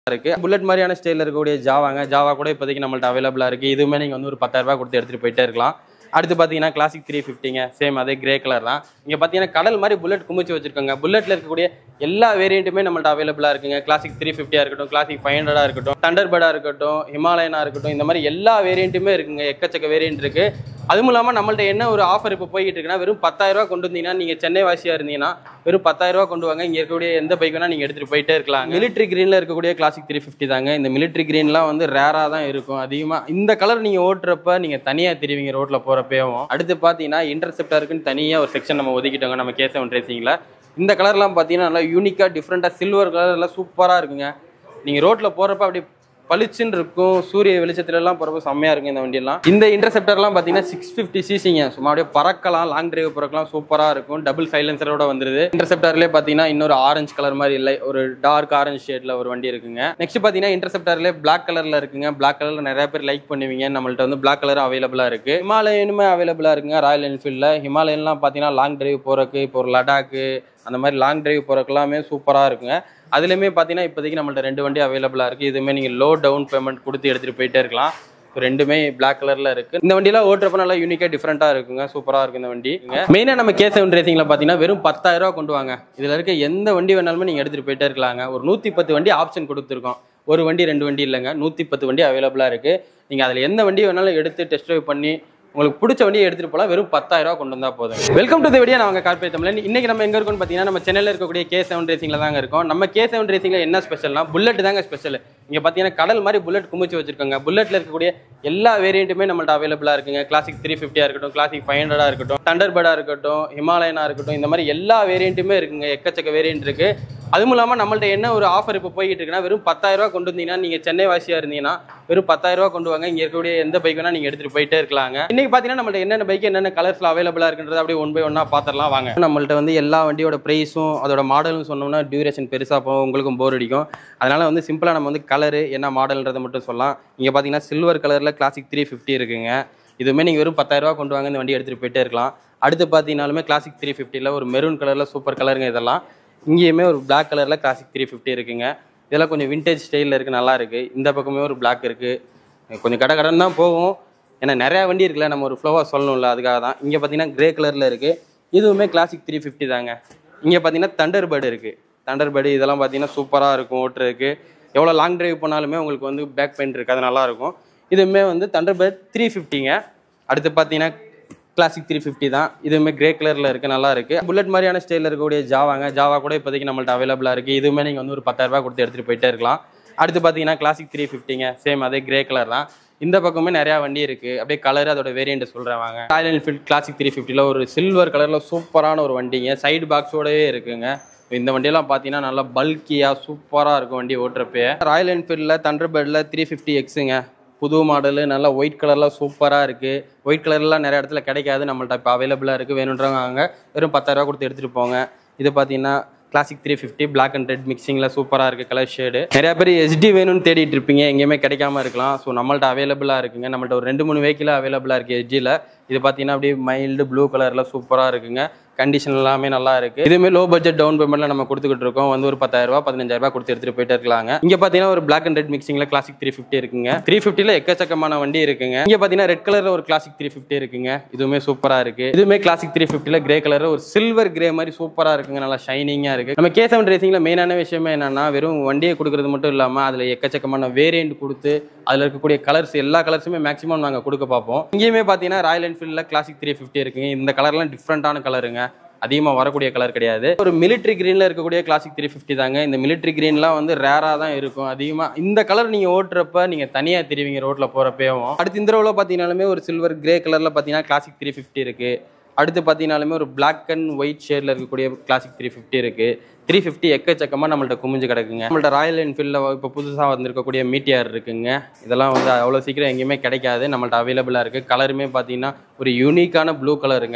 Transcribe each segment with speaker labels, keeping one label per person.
Speaker 1: இருக்கு புல்லட் மாதிரியான ஸ்டைலில் இருக்கக்கூடிய ஜாவாங்க ஜாவா கூட இப்போதைக்கு நம்மள்ட்ட அவைலபிளாக இருக்குது இதுவுமே நீங்கள் வந்து ஒரு 10000 ரூபாய் கொடுத்து எடுத்துகிட்டு போயிட்டே இருக்கலாம் அடுத்து பார்த்தீங்கன்னா கிளாசிக் த்ரீ ஃபிஃப்டிங்க சேம் அதே கிரே கலர் தான் இங்கே பார்த்தீங்கன்னா கடல் மாதிரி புல்லட் குமிச்சு வச்சிருக்காங்க புல்லட்டில் இருக்கக்கூடிய எல்லா வேரியண்ட்டுமே நம்மள்ட்ட அவைலபிளாக இருக்குங்க கிளாசிக் த்ரீ ஃபிஃப்டியாக இருக்கட்டும் கிளாசிக் ஃபைவ் ஹண்ட்ரடாக இருக்கட்டும் தண்டர்பர்டாக இருக்கட்டும் ஹிமாலயனாக இருக்கட்டும் இந்த மாதிரி எல்லா வேரியண்ட்டுமே இருக்குங்க எக்கச்சக்க வேரியண்ட் இருக்கு அதுவும் இல்லாமல் நம்மள்ட்ட என்ன ஒரு ஆஃபர் இப்போ போய்கிட்டு இருக்குன்னா வெறும் 10000 ரூபாய் கொண்டு வந்தீங்கன்னா நீங்கள் சென்னை வாசியாக இருந்தீங்கன்னா வெறும் 10000 ரூபாய் கொண்டு வாங்க இங்கே இருக்கக்கூடிய எந்த பைக் வேணால் நீங்கள் எடுத்துகிட்டு போயிட்டே இருக்கலாம் மிலிட்ரி கிரீனில் இருக்கக்கூடிய கிளாசிக் த்ரீ ஃபிஃப்டி தாங்க இந்த மிலிட்ரி கிரீன்லாம் வந்து ரேராக தான் இருக்கும் அதிகமாக இந்த கலர் நீங்கள் ஓட்டுறப்ப நீங்கள் தனியாக தெரிவிங்க ரோட்டில் போகிறப்பயும் அடுத்து பார்த்தீங்கன்னா இன்டர்செப்டருக்குன்னு தனியாக ஒரு செக்ஷன் நம்ம ஒதுக்கிட்டோங்க நம்ம கேஸ் செவன் ரேசிங்கில் இந்த கலர்லாம் பார்த்தீங்கன்னா நல்லா யூனிக்காக டிஃப்ரெண்ட்டாக சில்வர் கலர்லாம் சூப்பராக இருக்குங்க நீங்கள் ரோட்டில் போகிறப்ப அப்படி பளிச்சுன்னு இருக்கும் சூரிய வெளிச்சத்துல எல்லாம் போகிறப்ப செம்மையாக இருக்கும் இந்த வண்டியெல்லாம் இந்த இன்டர்செப்டர்லாம் பார்த்தீங்கன்னா சிக்ஸ் ஃபிஃப்டி சிசிங்க சும்மா அப்படியே பறக்கலாம் லாங் டிரைவ் போகிறக்கலாம் சூப்பராக இருக்கும் டபுள் சைலன்சரோட வந்துருது இன்டர்செப்டர்லேயே பார்த்தீங்கன்னா இன்னொரு ஆரஞ்சு கலர் மாதிரி இல்லை ஒரு டார்க் ஆரஞ்சு ஷேட்ல ஒரு வண்டி இருக்குங்க நெக்ஸ்ட் பார்த்தீங்கன்னா இன்டர்செப்டர்லேயே பிளாக் கலரில் இருக்குங்க பிளாக் கலரில் நிறைய பேர் லைக் பண்ணுவீங்க நம்மள்ட்ட வந்து பிளாக் கலர் அவைலபிளாக இருக்கு ஹிமாலயனுமே அவைலபிளாக இருக்குங்க ராயல் என்ஃபீல்டில் ஹிமாலயன்லாம் பார்த்தீங்கன்னா லாங் டிரைவ் போகிறக்கு இப்போ ஒரு லடாக்கு அந்த மாதிரி லாங் டிரைவ் போகிறக்கெல்லாமே சூப்பராக இருக்குங்க அதுலேயுமே பார்த்தீங்கன்னா இப்போதைக்கு நம்மள்ட்ட ரெண்டு வண்டி அவைலபிளாக இருக்குது இதுவுமே நீங்கள் லோ டவுன் பேமெண்ட் கொடுத்து எடுத்துகிட்டு போயிட்டே இருக்கலாம் இப்போ ரெண்டுமே பிளாக் கலரில் இருக்குது இந்த வண்டியெல்லாம் ஓட்டுறப்ப நல்லா யூனிக்காக டிஃப்ரெண்ட்டாக இருக்குங்க சூப்பராக இருக்கும் இந்த வண்டி மெயினாக நம்ம கே செவன் ரேசிங்கில் பார்த்தீங்கன்னா வெறும் 10000 ரூபா கொண்டு வாங்க இதில் இருக்க எந்த வண்டி வேணாலுமே நீங்கள் எடுத்துகிட்டு போயிட்டே இருக்கலாங்க ஒரு நூற்றி பத்து வண்டி ஆப்ஷன் கொடுத்துருக்கோம் ஒரு வண்டி ரெண்டு வண்டி இல்லைங்க நூற்றி பத்து வண்டி அவைலபிளாக இருக்குது நீங்கள் அதில் எந்த வண்டி வேணாலும் எடுத்து டெஸ்ட் ட்ரைவ் பண்ணி உங்களுக்கு பிடிச்ச வண்டியை எடுத்துட்டு போகலாம் வெறும் 10000 ரூபா கொண்டு வந்தா போதும் வெல்கம் டு த வீடியோ நான் கார்பரேட் தமிழன் இன்னைக்கு நம்ம எங்க இருக்கோம்னு பார்த்தீங்கன்னா நம்ம சென்னையில் இருக்கக்கூடிய கே செவன் ரேசிங்ல தாங்க இருக்கோம் நம்ம கே செவன் ரேசிங்ல என்ன ஸ்பெஷல்னா புல்லட் தாங்க ஸ்பெஷல் இங்க பார்த்தீங்கன்னா கடல் மாதிரி புல்லட் குமிச்சு வச்சிருக்காங்க புல்லட்ல இருக்கக்கூடிய எல்லா வேரியண்ட்டுமே நம்மள்ட்ட அவைலபிளா இருக்குங்க கிளாசிக் த்ரீ ஃபிஃப்டியா இருக்கட்டும் கிளாசிக் ஃபைவ் ஹண்ட்ரடா இருக்கட்டும் தண்டர்பர்டா இருக்கட்டும் ஹிமாலயனா இருக்கட்டும் இந்த மாதிரி எல்லா வேரியண்ட்டுமே இருக்குங்க எக்கச்சக்க வேரியண்ட் இருக்கு அதுவும் இல்லாமல் நம்மள்ட்ட என்ன ஒரு ஆஃபர் இப்போ போய்கிட்டு இருக்குன்னா வெறும் 10000 ரூபாய் கொண்டு வந்தீங்கன்னா நீங்கள் சென்னை வாசியாக இருந்தீங்கன்னா வெறும் 10000 ரூபாய் கொண்டு வாங்க இங்கே இருக்கக்கூடிய எந்த பைக் வேணால் நீங்கள் எடுத்துகிட்டு போயிட்டே இருக்கலாங்க இன்னைக்கு பார்த்தீங்கன்னா நம்மள்ட்ட என்னென்ன பைக் என்னென்ன கலர்ஸில் அவைலபிளாக இருக்குன்றது அப்படியே ஒன் பை ஒன்னாக பார்த்துடலாம் வாங்க நம்மள்ட்ட வந்து எல்லா வண்டியோட ப்ரைஸும் அதோட மாடலும் சொன்னோம்னா டியூரேஷன் பெருசாக போகும் உங்களுக்கும் போர் அடிக்கும் அதனால வந்து சிம்பிளாக நம்ம வந்து கலரு என்ன மாடல்ன்றதை மட்டும் சொல்லலாம் இங்கே பார்த்தீங்கன்னா சில்வர் கலரில் கிளாசிக் த்ரீ ஃபிஃப்டி இருக்குங்க இதுவுமே நீங்கள் வெறும் 10000 ரூபாய் கொண்டு வாங்க இந்த வண்டி எடுத்துகிட்டு போயிட்டே இருக்கலாம் அடுத்து பார்த்தீங்கன்னாலுமே கிளாசிக் த்ரீ ஃபிஃப்டியில் ஒரு மெரூன் கலரில் சூப்பர் கலருங்க இதெல்லாம் இங்கேயுமே ஒரு Black கலரில் கிளாசிக் த்ரீ ஃபிஃப்டி இருக்குங்க இதெல்லாம் கொஞ்சம் விண்டேஜ் ஸ்டைலில் இருக்குது நல்லா இருக்குது இந்த பக்கமே ஒரு Black இருக்குது கொஞ்சம் கடை கடன் தான் போகும் ஏன்னா நிறையா வண்டி இருக்குல்ல நம்ம ஒரு ஃப்ளோவாக சொல்லணும்ல அதுக்காக தான் இங்கே பார்த்தீங்கன்னா கிரே கலரில் இருக்குது இதுவுமே கிளாசிக் த்ரீ ஃபிஃப்டி தாங்க இங்கே பார்த்தீங்கன்னா தண்டர் பேர்டு இருக்குது தண்டர் பேர்டு இதெல்லாம் பார்த்தீங்கன்னா சூப்பராக இருக்கும் ஓட்டுறதுக்கு எவ்வளோ லாங் டிரைவ் போனாலுமே உங்களுக்கு வந்து பேக் பெயின் இருக்காது நல்லா இருக்கும் இதுவுமே வந்து தண்டர் பேர்ட் த்ரீ ஃபிஃப்டிங்க அடுத்து பார்த்தீங்கன்னா கிளாசிக் த்ரீ ஃபிஃப்டி தான் இதுவுமே கிரே கலரில் இருக்குது நல்லா இருக்குது புல்லட் மாதிரியான ஸ்டைலில் இருக்கக்கூடிய ஜாவாங்க ஜாவா கூட இப்போதைக்கு நம்மள்ட்ட அவைலபிளாக இருக்குது இதுவுமே நீங்கள் வந்து ஒரு 10000 ரூபாய் கொடுத்து எடுத்துகிட்டு போயிட்டே இருக்கலாம் அடுத்து பார்த்தீங்கன்னா கிளாசிக் த்ரீ ஃபிஃப்டிங்க சேம் அதே கிரே கலர் தான் இந்த பக்கமே நிறையா வண்டி இருக்குது அப்படியே கலர் அதோட வேரியண்ட் சொல்கிறேன் வாங்க ராயல் என்ஃபீல்ட் கிளாசிக் த்ரீ ஃபிஃப்டியில் ஒரு சில்வர் கலரில் சூப்பரான ஒரு வண்டிங்க சைடு பாக்ஸோடவே இருக்குங்க இந்த வண்டியெல்லாம் பார்த்தீங்கன்னா நல்லா பல்கியாக சூப்பராக இருக்கும் வண்டி ஓட்டுறப்பே ராயல் என்ஃபீல்டில் தண்டர்பேர்டில் த்ரீ ஃபிஃப்டி எக்ஸுங்க புது மாடலு நல்லா ஒயிட் கலரில் சூப்பராக இருக்குது ஒயிட் கலர்லாம் நிறைய இடத்துல கிடைக்காது நம்மள்ட்ட இப்போ அவைலபிளாக இருக்குது வேணுன்றவங்க வாங்க வெறும் 10000 ரூபா கொடுத்து எடுத்துகிட்டு போங்க இது பார்த்தீங்கன்னா classic three fifty black and red மிக்சிங்கில் சூப்பராக இருக்குது கலர் ஷேடு நிறைய பேர் எஸ்டி வேணும்னு தேடிட்டு இருப்பீங்க எங்கேயுமே கிடைக்காம இருக்கலாம் ஸோ நம்மள்ட்ட அவைலபிளாக இருக்குங்க நம்மள்ட்ட ஒரு ரெண்டு மூணு வெஹிக்கிள் அவைலபிளாக இருக்குது எஸ்டியில் இது பார்த்தீங்கன்னா அப்படியே மைல்டு ப்ளூ கலரில் சூப்பராக இருக்குங்க கண்டிஷன் எல்லாமே நல்லா இருக்கு இதுவுமே லோ பட்ஜெட் டவுன் பேமெண்ட்ல நம்ம கொடுத்துக்கிட்டு இருக்கோம் வந்து ஒரு 10000 ரூபாய் 15000 ரூபாய் கொடுத்து எடுத்துட்டு போயிட்டே இருக்கலாங்க இங்க பாத்தீங்கன்னா ஒரு பிளாக் அண்ட் ரெட் மிக்சிங்ல கிளாசிக் த்ரீ ஃபிஃப்டி இருக்குங்க த்ரீ ஃபிஃப்டில எக்கச்சக்கமான வண்டி இருக்குங்க இங்க பாத்தீங்கன்னா ரெட் கலர்ல ஒரு கிளாசிக் த்ரீ ஃபிஃப்டி இருக்குங்க இதுவுமே சூப்பரா இருக்கு இதுவுமே கிளாசிக் த்ரீ ஃபிஃப்டில கிரே கலர் ஒரு சில்வர் கிரே மாதிரி சூப்பரா இருக்குங்க நல்லா ஷைனிங்கா இருக்கு நம்ம கே செவன் ரேசிங்ல மெயினான விஷயமே என்னன்னா வெறும் வண்டியை கொடுக்கறது மட்டும் இல்லாம அதுல எக்கச்சக்கமான வேரியண்ட் கொடுத்து அதுல இருக்கக்கூடிய கலர்ஸ் எல்லா கலர்ஸுமே மேக்ஸிமம் நாங்க கொடுக்க பார்ப்போம் இங்கேயுமே பாத்தீங்கன்னா ராயல் என்ஃபீல்ட்ல கிளாசிக் த்ரீ ஃபிஃப்டி இருக்குங்க இந்த கலர்லாம் டிஃப்ரெண்டான கலருங்க அதிகமாக வரக்கூடிய கலர் கிடையாது ஒரு மிலிட்ரி கிரீனில் இருக்கக்கூடிய கிளாசிக் த்ரீ ஃபிஃப்டி தாங்க இந்த மிலிட்ரி கிரீன்லாம் வந்து ரேராக தான் இருக்கும் அதிகமாக இந்த கலர் நீங்கள் ஓட்டுறப்ப நீங்கள் தனியாக தெரிவிங்க ரோட்டில் போகிறப்பயும் அடுத்து இந்த ரோவில் பார்த்தீங்கனாலுமே ஒரு சில்வர் கிரே கலரில் பார்த்தீங்கன்னா கிளாசிக் த்ரீ ஃபிஃப்டி இருக்குது அடுத்து பார்த்தீங்கனாலுமே ஒரு Black அண்ட் ஒயிட் ஷேடில் இருக்கக்கூடிய கிளாசிக் த்ரீ ஃபிஃப்டி இருக்குது த்ரீ ஃபிஃப்டி எக்கச்சக்கமாக நம்மள்ட்ட குமிஞ்சு கிடக்குங்க நம்மள்ட்ட ராயல் என்ஃபீல்டில் இப்போ புதுசாக வந்திருக்கக்கூடிய மீட்டியார் இருக்குங்க இதெல்லாம் வந்து அவ்வளோ சீக்கிரம் எங்கேயுமே கிடைக்காது நம்மள்ட்ட அவைலபிளாக இருக்குது கலருமே பார்த்தீங்கன்னா ஒரு யூனிக்கான ப்ளூ கலருங்க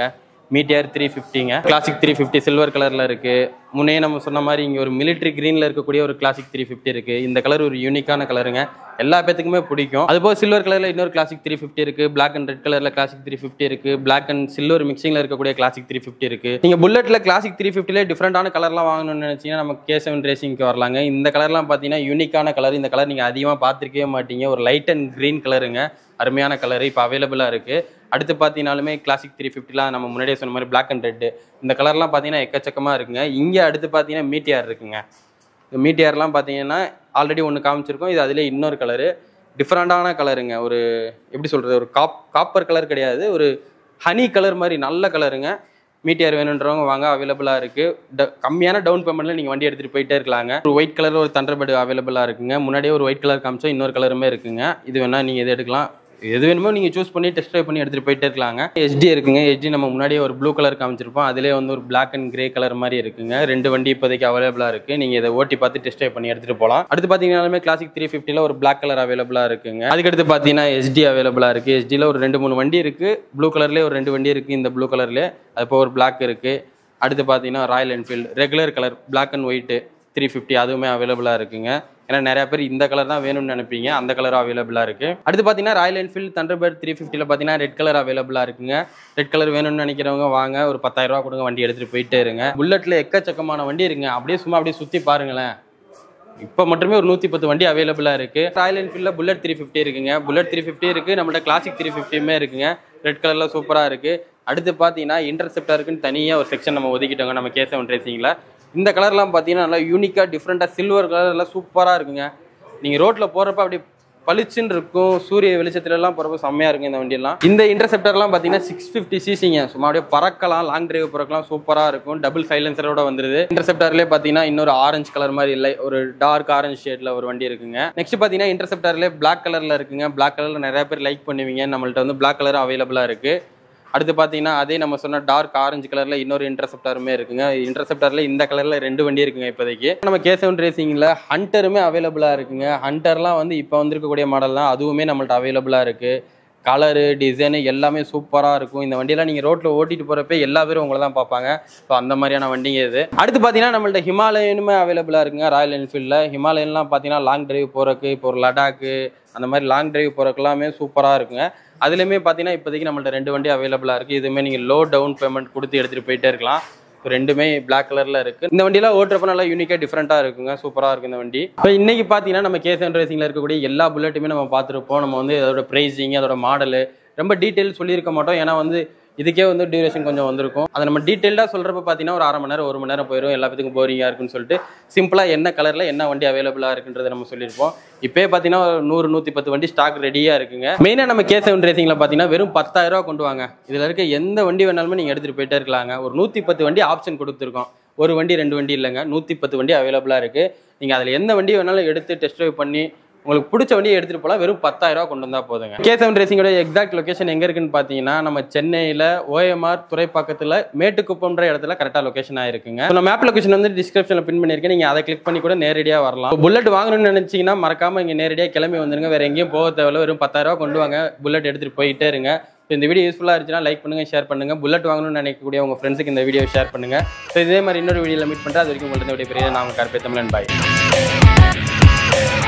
Speaker 1: மீட்டியர் த்ரீ ஃபிஃப்டிங்க கிளாசிக் த்ரீ ஃபிஃப்டி சில்வர் கலரில் இருக்குது முன்னே நம்ம சொன்ன மாதிரி இங்கே ஒரு மிலிட்ரி க்ரீனில் இருக்கக்கூடிய ஒரு கிளாசிக் த்ரீ ஃபிஃப்டி இருக்குது இந்த கலர் ஒரு யூனிக்கான கலருங்க எல்லா பேத்துக்குமே பிடிக்கும் அதுபோல் சில்வர் கலரில் இன்னொரு கிளாசிக் த்ரீ ஃபிஃப்டி இருக்குது பிளாக் அண்ட் ரெட் கலரில் கிளாசிக் த்ரீ ஃபிஃப்டி இருக்குது பிளாக் அண்ட் சில்வர் மிக்சிங்கில் இருக்கக்கூடிய கிளாசிக் த்ரீ ஃபிஃப்டி இருக்குது நீங்கள் புல்லட்டில் கிளாசிக் த்ரீ ஃபிஃப்டிலே டிஃப்ரெண்டான கலர்லாம் வாங்கணும்னு நினச்சிங்கன்னா நம்ம கே செவன் ரேசிங்க்கு வரலாங்க இந்த கலர்லாம் பார்த்தீங்கன்னா யூனிக்கான கலர் இந்த கலர் நீங்கள் அதிகமாக பார்த்துருக்கவே மாட்டீங்க ஒரு லைட் அண்ட் க்ரீன் கலருங்க அருமையான கலர் இப்போ அவைலபிளாக இருக்குது அடுத்து பார்த்தீங்கனாலுமே கிளாசிக் த்ரீ ஃபிஃப்டிலாம் நம்ம முன்னாடியே சொன்ன மாதிரி பிளாக் அண்ட் ரெட்டு இந்த கலர்லாம் பார்த்தீங்கன்னா எக்கச்சக்கமாக இருக்குங்க இங்கே அடுத்து பார்த்தீங்கன்னா மீட்டியார் இருக்குங்க இந்த மீட்டியார்லாம் பார்த்தீங்கன்னா ஆல்ரெடி ஒன்று காமிச்சிருக்கோம் இது அதிலே இன்னொரு கலரு டிஃப்ரெண்டான கலருங்க ஒரு எப்படி சொல்கிறது ஒரு காப் காப்பர் கலர் கிடையாது ஒரு ஹனி கலர் மாதிரி நல்ல கலருங்க மீட்டியார் வேணுன்றவங்க வாங்க அவைலபிளாக இருக்குது கம்மியான டவுன் பேமெண்ட்டில் நீங்கள் வண்டி எடுத்துகிட்டு போயிட்டே இருக்கலாங்க ஒரு ஒயிட் கலர் ஒரு தண்டர்பர்டு அவைலபிளாக இருக்குங்க முன்னாடியே ஒரு ஒயிட் கலர் காமிச்சா இன்னொரு கலருமே இருக்குங்க இது வேணால் நீங்கள் எது எடுக்கலாம் எது வேணுமோ நீங்கள் சூஸ் பண்ணி டெஸ்ட் ட்ரைவ் பண்ணி எடுத்துகிட்டு போயிட்டே இருக்கலாங்க எஸ்டி இருக்குங்க எஸ்டி நம்ம முன்னாடியே ஒரு ப்ளூ கலர் காமிச்சிருப்போம் அதிலே வந்து ஒரு பிளாக் அண்ட் கிரே கலர் மாதிரி இருக்குங்க ரெண்டு வண்டி இப்போதைக்கு அவைலபிளாக இருக்குது நீங்கள் இதை ஓட்டி பார்த்து டெஸ்ட் ட்ரைவ் பண்ணி எடுத்துகிட்டு போகலாம் அடுத்து பார்த்தீங்கன்னாலுமே கிளாசிக் த்ரீ ஃபிஃப்டியில் ஒரு பிளாக் கலர் அவைலபிளாக இருக்குங்க அதுக்கடுத்து பார்த்தீங்கன்னா எஸ்டி அவைலபிளாக இருக்குது எஸ்டியில் ஒரு ரெண்டு மூணு வண்டி இருக்குது ப்ளூ கலர்லேயே ஒரு ரெண்டு வண்டி இருக்குது இந்த ப்ளூ கலர்லேயே அது போக ஒரு பிளாக் இருக்குது அடுத்து பார்த்தீங்கன்னா Royal Enfield regular colour black and white three fifty அதுவுமே அவைலபிளாக இருக்குங்க ஏன்னா நிறைய பேர் இந்த கலர் தான் வேணும்னு நினைப்பீங்க அந்த கலர் அவைலபிளாக இருக்கு அடுத்து பார்த்தீங்கன்னா ராயல் என்ஃபீல்டு தண்டர்பர்ட் த்ரீ ஃபிஃப்டியில் பார்த்தீங்கன்னா ரெட் கலர் அவைலபிளாக இருக்குங்க ரெட் கலர் வேணும்னு நினைக்கிறவங்க வாங்க ஒரு பத்தாயிரம் ரூபா கொடுங்க வண்டி எடுத்துகிட்டு போயிட்டே இருங்க புல்லட்டில் எக்கச்சக்கமான வண்டி இருக்குங்க அப்படியே சும்மா அப்படியே சுற்றி பாருங்களேன் இப்போ மட்டுமே ஒரு நூற்றி பத்து வண்டி அவைலபிளாக இருக்குது ராயல் என்ஃபீல்டில் புல்லட் த்ரீ ஃபிஃப்டி இருக்குங்க புல்லட் த்ரீ ஃபிஃப்டி இருக்குது நம்மள்ட்ட கிளாசிக் த்ரீ ஃபிஃப்டியுமே இருக்குங்க ரெட் கலரில் சூப்பராக இருக்குது அடுத்து பார்த்தீங்கன்னா இன்டர்செப்டருக்குன்னு தனியாக ஒரு செக்ஷன் நம்ம ஒதுக்கிட்டோங்க நம்ம கே செவன் ரேசிங்கில் இந்த கலர்லாம் பார்த்தீங்கன்னா நல்லா யூனிக்காக டிஃப்ரெண்ட்டாக சில்வர் கலர்லாம் சூப்பராக இருக்குங்க நீங்கள் ரோட்டில் போகிறப்ப அப்படி பளிச்சுன்னு இருக்கும் சூரிய வெளிச்சத்துலலாம் போகிறப்ப செம்மையாக இருக்கும் இந்த வண்டியெல்லாம் இந்த இன்டர்செப்டர்லாம் பார்த்தீங்கன்னா சிக்ஸ் ஃபிஃப்டி சிசிங்க சும்மா அப்படியே பறக்கலாம் லாங் டிரைவ் போகிறக்கலாம் சூப்பராக இருக்கும் டபுள் சைலன்சரோட வந்துருது இன்டர்செப்டர்லேயே பார்த்தீங்கன்னா இன்னொரு ஆரஞ்சு கலர் மாதிரி இல்லை ஒரு டார்க் ஆரஞ்சு ஷேடில் ஒரு வண்டி இருக்குங்க நெக்ஸ்ட் பார்த்தீங்கன்னா இன்டர்செப்டர்லேயே பிளாக் கலரில் இருக்குங்க பிளாக் கலரில் நிறைய பேர் லைக் பண்ணுவீங்க நம்மள்ட்ட வந்து பிளாக் கலர் அவைலபிளாக இருக்குது அடுத்து பார்த்தீங்கன்னா அதே நம்ம சொன்ன டார்க் ஆரஞ்சு கலரில் இன்னொரு இன்டர்செப்டருமே இருக்குங்க இன்டர்செப்டரில் இந்த கலரில் ரெண்டு வண்டி இருக்குங்க இப்போதைக்கு நம்ம கே செவன் ரேசிங்கில் ஹண்டருமே அவைலபிளாக இருக்குங்க ஹண்டர்லாம் வந்து இப்போ வந்திருக்கக்கூடிய மாடல் தான் அதுவுமே நம்மள்ட்ட அவைலபிளாக இருக்குது கலரு டிசைனு எல்லாமே சூப்பராக இருக்கும் இந்த வண்டியெல்லாம் நீங்கள் ரோட்டில் ஓட்டிட்டு போகிறப்ப எல்லா பேரும் உங்களை தான் பார்ப்பாங்க ஸோ அந்த மாதிரியான வண்டிங்க இது அடுத்து பார்த்தீங்கன்னா நம்மள்ட்ட ஹிமாலயனுமே அவைலபிளாக இருக்குங்க ராயல் என்ஃபீல்டில் ஹிமாலயன்லாம் பார்த்தீங்கன்னா லாங் டிரைவ் போகிறக்கு இப்போ ஒரு லடாக்கு அந்த மாதிரி லாங் டிரைவ் போகிறக்கு எல்லாமே சூப்பராக இருக்குங்க அதுலேயுமே பார்த்தீங்கன்னா இப்போதைக்கு நம்மள்ட்ட ரெண்டு வண்டி அவைலபிளாக இருக்குது இதுவுமே நீங்கள் லோ டவுன் பேமெண்ட் கொடுத்து எடுத்துகிட்டு போயிட்டே இருக்கலாம் இப்போ ரெண்டுமே பிளாக் கலரில் இருக்குது இந்த வண்டியெல்லாம் ஓட்டுறப்ப நல்லா யூனிக்காக டிஃப்ரெண்ட்டாக இருக்குங்க சூப்பராக இருக்கும் இந்த வண்டி இப்போ இன்னைக்கு பார்த்தீங்கன்னா நம்ம கேசன் ரேசிங்கில் இருக்கக்கூடிய எல்லா புல்லட்டுமே நம்ம பார்த்துருப்போம் நம்ம வந்து அதோட ப்ரைஸிங் அதோட மாடலு ரொம்ப டீட்டெயில் சொல்லியிருக்க மாட்டோம் ஏன்னா வந்து இதுக்கே வந்து டியூரேஷன் கொஞ்சம் வந்திருக்கும் அதை நம்ம டீட்டெயில்டாக சொல்கிறப்ப பார்த்தீங்கன்னா ஒரு அரை மணி நேரம் ஒரு மணி நேரம் போயிடும் எல்லா பேத்துக்கும் போரிங்காக இருக்குன்னு சொல்லிட்டு சிம்பிளாக என்ன கலரில் என்ன வண்டி அவைலபிளாக இருக்குன்றதை நம்ம சொல்லியிருப்போம் இப்போயே பார்த்தீங்கன்னா ஒரு நூறு நூற்றி பத்து வண்டி ஸ்டாக் ரெடியாக இருக்குங்க மெயினாக நம்ம கே செவன் ரேசிங்கில் பார்த்தீங்கன்னா வெறும் பத்தாயிரம் ரூபா கொண்டு வாங்க இதில் இருக்க எந்த வண்டி வேணாலுமே நீங்கள் எடுத்துகிட்டு போயிட்டே இருக்கலாங்க ஒரு நூற்றி பத்து வண்டி ஆப்ஷன் கொடுத்துருக்கோம் ஒரு வண்டி ரெண்டு வண்டி இல்லைங்க நூற்றி பத்து வண்டி அவைலபிளாக இருக்குது நீங்கள் அதில் எந்த வண்டி வேணாலும் எடுத்து டெஸ்ட் ட்ரைவ் பண்ணி உங்களுக்கு பிடிச்ச வண்டியை எடுத்துகிட்டு போகலாம் வெறும் பத்தாயிரம் ரூபா கொண்டு வந்தால் போதுங்க கே செவன் ரேசிங்கோட எக்ஸாக்ட் லொகேஷன் எங்கே இருக்குன்னு பார்த்தீங்கன்னா நம்ம சென்னையில் ஓஎம்ஆர் துறைப்பாக்கத்தில் மேட்டுக்குப்பம்ன்ற இடத்துல கரெக்டாக லொகேஷன் ஆயிருக்குங்க So, நான் மேப் லொகேஷன் வந்து டிஸ்கிரிப்ஷனில் பின் பண்ணியிருக்கேன் நீங்கள் அதை கிளிக் பண்ணி கூட நேரடியாக வரலாம் புல்லட் வாங்கணும்னு நினச்சிங்கன்னா மறக்காமல் இங்கே நேரடியாக கிளம்பி வந்துருங்க வேறு எங்கேயும் போக தேவையில்ல வெறும் பத்தாயிரம் ரூபா கொண்டு வாங்க புல்லட் எடுத்துகிட்டு போயிட்டே இருங்க So, இந்த வீடியோ யூஸ்ஃபுல்லாக இருந்துச்சுன்னா லைக் பண்ணுங்கள் ஷேர் பண்ணுங்கள் புல்லட் வாங்கணும்னு நினைக்கக்கூடிய உங்கள் ஃப்ரெண்ட்ஸுக்கு இந்த வீடியோ ஷேர் பண்ணுங்கள் ஸோ இதே மாதிரி இன்னொரு வீடியோவில் மீட் பண்ணுறேன் அது வரைக்கும் உங்களுக்கு இந்த வீடியோ பெரிய நான் உங்கள் கருப்பே தமிழன் பாய்